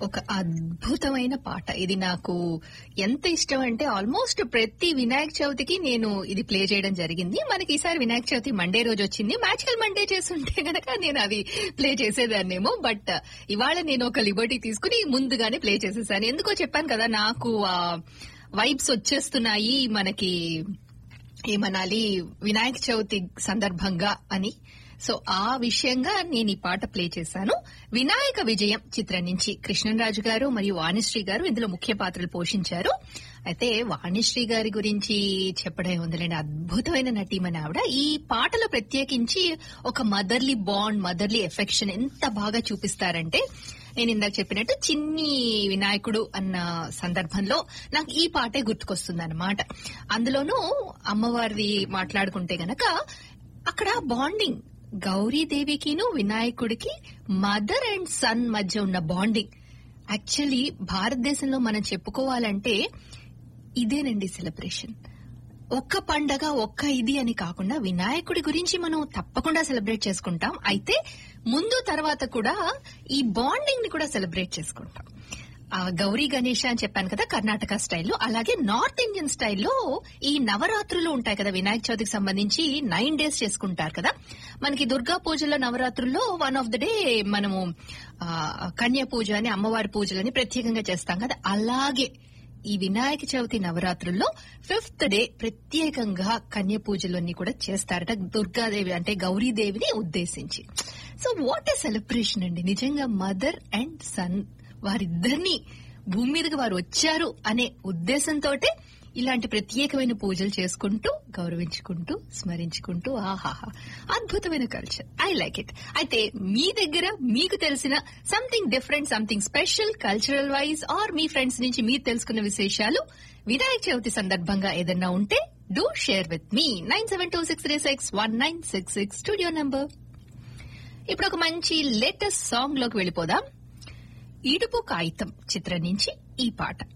ఒక అద్భుతమైన పాట ఇది నాకు ఎంత ఇష్టం అంటే ఆల్మోస్ట్ ప్రతి వినాయక చవితికి నేను ఇది ప్లే చేయడం జరిగింది మనకి ఈసారి వినాయక చవితి మండే రోజు వచ్చింది మ్యాజికల్ మండే చేస్తుంటే గనక నేను అది ప్లే చేసేదాన్నేమో బట్ ఇవాళ నేను ఒక లిబర్టీ తీసుకుని ముందుగానే ప్లే చేసేసాను ఎందుకో చెప్పాను కదా నాకు ఆ వైబ్స్ వచ్చేస్తున్నాయి మనకి ఏమనాలి వినాయక చవితి సందర్భంగా అని సో ఆ విషయంగా నేను ఈ పాట ప్లే చేశాను వినాయక విజయం చిత్రం నుంచి కృష్ణరాజు గారు మరియు వాణిశ్రీ గారు ఇందులో ముఖ్య పాత్రలు పోషించారు అయితే వాణిశ్రీ గారి గురించి చెప్పడం ఉందిలేండి అద్భుతమైన నటీమని ఆవిడ ఈ పాటలో ప్రత్యేకించి ఒక మదర్లీ బాండ్ మదర్లీ ఎఫెక్షన్ ఎంత బాగా చూపిస్తారంటే నేను ఇందాక చెప్పినట్టు చిన్ని వినాయకుడు అన్న సందర్భంలో నాకు ఈ పాటే గుర్తుకొస్తుంది అందులోనూ అమ్మవారిది మాట్లాడుకుంటే గనక అక్కడ బాండింగ్ గౌరీదేవికిను వినాయకుడికి మదర్ అండ్ సన్ మధ్య ఉన్న బాండింగ్ యాక్చువల్లీ భారతదేశంలో మనం చెప్పుకోవాలంటే ఇదేనండి సెలబ్రేషన్ ఒక్క పండగ ఒక్క ఇది అని కాకుండా వినాయకుడి గురించి మనం తప్పకుండా సెలబ్రేట్ చేసుకుంటాం అయితే ముందు తర్వాత కూడా ఈ బాండింగ్ ని కూడా సెలబ్రేట్ చేసుకుంటాం ఆ గౌరీ గణేష అని చెప్పాను కదా కర్ణాటక స్టైల్లో అలాగే నార్త్ ఇండియన్ స్టైల్లో ఈ నవరాత్రులు ఉంటాయి కదా వినాయక చవితికి సంబంధించి నైన్ డేస్ చేసుకుంటారు కదా మనకి దుర్గా పూజలో నవరాత్రుల్లో వన్ ఆఫ్ ద డే మనము ఆ, కన్యా పూజ అని అమ్మవారి పూజలని ప్రత్యేకంగా చేస్తాం కదా అలాగే ఈ వినాయక చవితి నవరాత్రుల్లో ఫిఫ్త్ డే ప్రత్యేకంగా కన్య పూజలన్నీ కూడా చేస్తారట దుర్గాదేవి అంటే గౌరీదేవిని ఉద్దేశించి సో వాట్ ఏ సెలబ్రేషన్ అండి నిజంగా మదర్ అండ్ సన్ వారిద్దరిని భూమి మీదకి వారు వచ్చారు అనే ఉద్దేశంతోటే ఇలాంటి ప్రత్యేకమైన పూజలు చేసుకుంటూ గౌరవించుకుంటూ స్మరించుకుంటూ ఆహాహా అద్భుతమైన కల్చర్ ఐ లైక్ ఇట్ అయితే మీ దగ్గర మీకు తెలిసిన something different something special cultural wise or మీ ఫ్రెండ్స్ నుంచి మీరు తెలుసుకున్న విశేషాలు వినాయక చవితి సందర్భంగా ఏదన్నా ఉంటే do share with me nine seven two six three six one nine six six studio number ఇప్పుడు ఒక మంచి లేటెస్ట్ సాంగ్ లోకి వెళ్ళిపోదాం ఇడుపు కాగితం చిత్రం నుంచి ఈ పాట